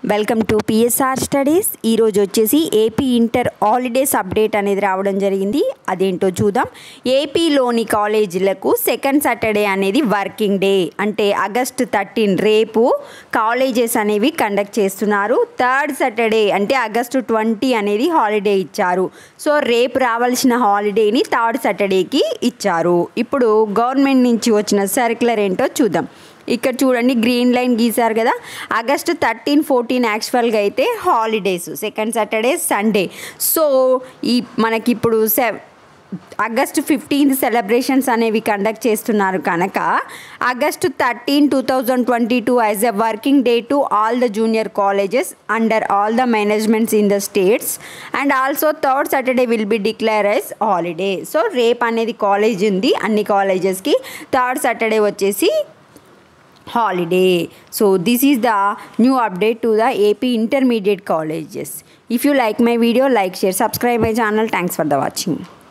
welcome to PSR studies ఈరోజు వచ్చేసి AP inter holidays update అనేది రావడం జరిగింది అదేంటో చూద్దాం ఏపీలోని కాలేజీలకు సెకండ్ సాటర్డే అనేది వర్కింగ్ డే అంటే ఆగస్ట్ థర్టీన్ రేపు కాలేజెస్ అనేవి కండక్ట్ చేస్తున్నారు థర్డ్ సాటర్డే అంటే ఆగస్టు ట్వంటీ అనేది హాలిడే ఇచ్చారు సో రేపు రావాల్సిన హాలిడేని థర్డ్ సాటర్డేకి ఇచ్చారు ఇప్పుడు గవర్నమెంట్ నుంచి వచ్చిన సర్క్యులర్ ఏంటో చూద్దాం ఇక్కడ చూడండి గ్రీన్ లైన్ గీసారు కదా ఆగస్ట్ థర్టీన్ ఫోర్టీన్ యాక్చువల్గా అయితే holidays second Saturday Sunday so ఈ మనకి ఇప్పుడు సె ఆగస్ట్ ఫిఫ్టీన్త్ సెలబ్రేషన్స్ అనేవి కండక్ట్ చేస్తున్నారు కనుక August thirteen two thousand twenty two as a working day to all the junior colleges under all the managements in the states and also third Saturday will be declare as holiday so రేప్ అనేది college ఉంది అన్ని కాలేజెస్కి third Saturday వచ్చేసి holiday so this is the new update to the ap intermediate colleges if you like my video like share subscribe my channel thanks for the watching